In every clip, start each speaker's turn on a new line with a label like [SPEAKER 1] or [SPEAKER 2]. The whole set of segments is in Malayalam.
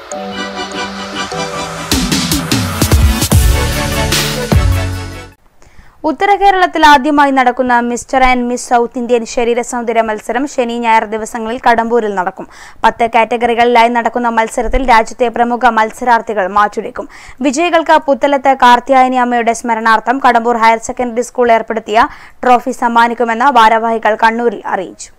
[SPEAKER 1] ഉത്തര കേരളത്തിൽ ആദ്യമായി നടക്കുന്ന Mister and Miss South Indian ശരീര സൗന്ദര്യ മത്സരം ശനി ഞായർ ദിവസങ്ങളിൽ കടമ്പൂരിൽ നടക്കും പത്ത് കാറ്റഗറികളിലായി നടക്കുന്ന മത്സരത്തിൽ രാജ്യത്തെ പ്രമുഖ മത്സരാർത്ഥികൾ മാറ്റുരയ്ക്കും വിജയികൾക്ക് പുത്തലത്ത് കാർത്തിയായനി അമ്മയുടെ സ്മരണാർത്ഥം കടമ്പൂർ ഹയർ സെക്കൻഡറി സ്കൂൾ ഏർപ്പെടുത്തിയ ട്രോഫി സമ്മാനിക്കുമെന്ന് ഭാരവാഹികൾ കണ്ണൂരിൽ അറിയിച്ചു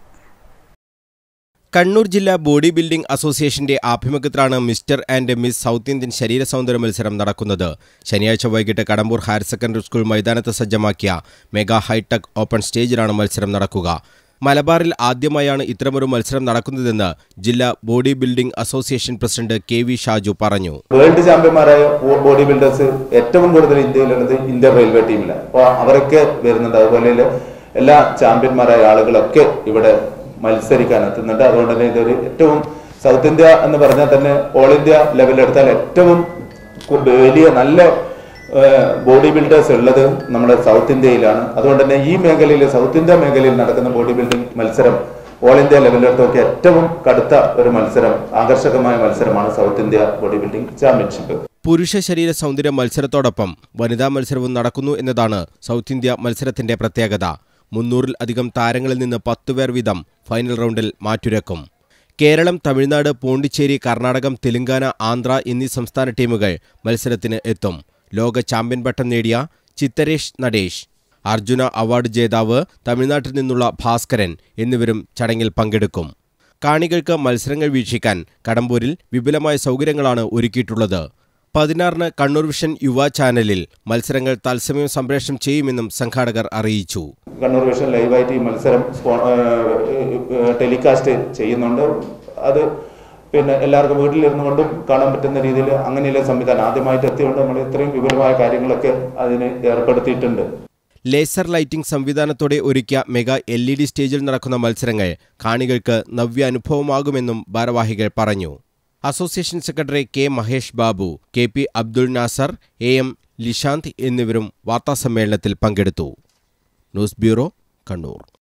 [SPEAKER 2] കണ്ണൂർ ജില്ലാ ബോഡി ബിൽഡിംഗ് അസോസിയേഷന്റെ ആഭിമുഖ്യത്തിലാണ് Mister and Miss South Indian ശരീര സൗന്ദര്യ മത്സരം നടക്കുന്നത് ശനിയാഴ്ച വൈകിട്ട് കടമ്പൂർ ഹയർ സെക്കൻഡറി സ്കൂൾ മൈതാനത്ത് സജ്ജമാക്കിയ മെഗാ ഹൈടെക് ഓപ്പൺ സ്റ്റേജിലാണ് മത്സരം നടക്കുക മലബാറിൽ ആദ്യമായാണ് ഇത്തരമൊരു മത്സരം നടക്കുന്നതെന്ന് ജില്ലാ body building association president K V Shaju പറഞ്ഞു
[SPEAKER 3] വേൾഡ് ചാമ്പ്യന്മാരായ ബോഡി ബിൽഡേഴ്സ് ഏറ്റവും കൂടുതൽ ഇന്ത്യയിലുള്ളത് ഇന്ത്യൻ റെയിൽവേ ടീമിലാണ് അപ്പോൾ അവരൊക്കെ വരുന്നുണ്ട് അതുപോലെ എല്ലാ ചാമ്പ്യന്മാരായ ആളുകളൊക്കെ ഇവിടെ മത്സരിക്കാൻ എത്തുന്നുണ്ട് അതുകൊണ്ട് തന്നെ ഇതൊരു ഏറ്റവും സൗത്ത് ഇന്ത്യ എന്ന് പറഞ്ഞാൽ തന്നെ ഓൾ ഇന്ത്യ ലെവലെടുത്താൽ ഏറ്റവും കു- വലിയ നല്ല ബോഡി ബിൽഡേഴ്സ് ഉള്ളത് നമ്മുടെ സൗത്ത് ഇന്ത്യയിലാണ് അതുകൊണ്ട് തന്നെ ഈ മേഖലയിൽ സൗത്ത് ഇന്ത്യ മേഖലയിൽ നടക്കുന്ന ബോഡി ബിൽഡിംഗ് മത്സരം ഓൾ ഇന്ത്യ ലെവലിലെടുത്തൊക്കെ ഏറ്റവും കടുത്ത ഒരു മത്സരം ആകർഷകമായ മത്സരമാണ് south India body building championship
[SPEAKER 2] പുരുഷ ശരീര സൗന്ദര്യ മത്സരത്തോടൊപ്പം വനിതാ മത്സരവും നടക്കുന്നു എന്നതാണ് സൗത്ത് ഇന്ത്യ മത്സരത്തിന്റെ പ്രത്യേകത മുന്നൂറിൽ അധികം താരങ്ങളിൽ നിന്ന് പത്ത് പേർ വീതം ഫൈനൽ റൗണ്ടിൽ മാറ്റുരക്കും കേരളം തമിഴ്നാട് പോണ്ടിച്ചേരി കർണാടകം തെലങ്കാന ആന്ധ്ര എന്നീ സംസ്ഥാന ടീമുകൾ മത്സരത്തിന് എത്തും ലോക ചാമ്പ്യൻ പട്ടം നേടിയ ചിത്തരേഷ് നടേഷ് അർജുന അവാർഡ് ജേതാവ് തമിഴ്നാട്ടിൽ നിന്നുള്ള ഭാസ്കരൻ എന്നിവരും ചടങ്ങിൽ പങ്കെടുക്കും കാണികൾക്ക് മത്സരങ്ങൾ വീക്ഷിക്കാൻ കടമ്പൂരിൽ വിപുലമായ സൗകര്യങ്ങളാണ് ഒരുക്കിയിട്ടുള്ളത് പതിനാറിന് കണ്ണൂർ വിഷൻ യുവ ചാനലിൽ മത്സരങ്ങൾ തത്സമയം സംപ്രേഷണം ചെയ്യുമെന്നും സംഘാടകർ അറിയിച്ചു
[SPEAKER 3] കണ്ണൂർ വിഷൻ ലൈവായിട്ട് ഈ മത്സരം സ്പോ- ഏഹ് ടെലികാസ്റ്റ് ചെയ്യുന്നുണ്ട് അത് പിന്നെ എല്ലാവർക്കും വീട്ടിലിരുന്നു കൊണ്ടും കാണാൻ പറ്റുന്ന രീതിയിൽ അങ്ങനെയുള്ള സംവിധാനം ആദ്യമായിട്ട് എത്തിയുകൊണ്ട് നമ്മൾ ഇത്രയും വിപുലമായ കാര്യങ്ങളൊക്കെ അതിന് ഏർപ്പെടുത്തിയിട്ടുണ്ട്
[SPEAKER 2] ലേസർ ലൈറ്റിംഗ് സംവിധാനത്തോടെ ഒരുക്കിയ മെഗാ എൽ ഇ ഡി സ്റ്റേജിൽ നടക്കുന്ന മത്സരങ്ങൾ കാണികൾക്ക് നവ്യ അനുഭവമാകുമെന്നും ഭാരവാഹികൾ പറഞ്ഞു association secretary K Mahesh Babu K P Abdul Nasser A M Lishanth എന്നിവരും വാർത്താസമ്മേളനത്തിൽ പങ്കെടുത്തു ന്യൂസ് ബ്യൂറോ കണ്ണൂർ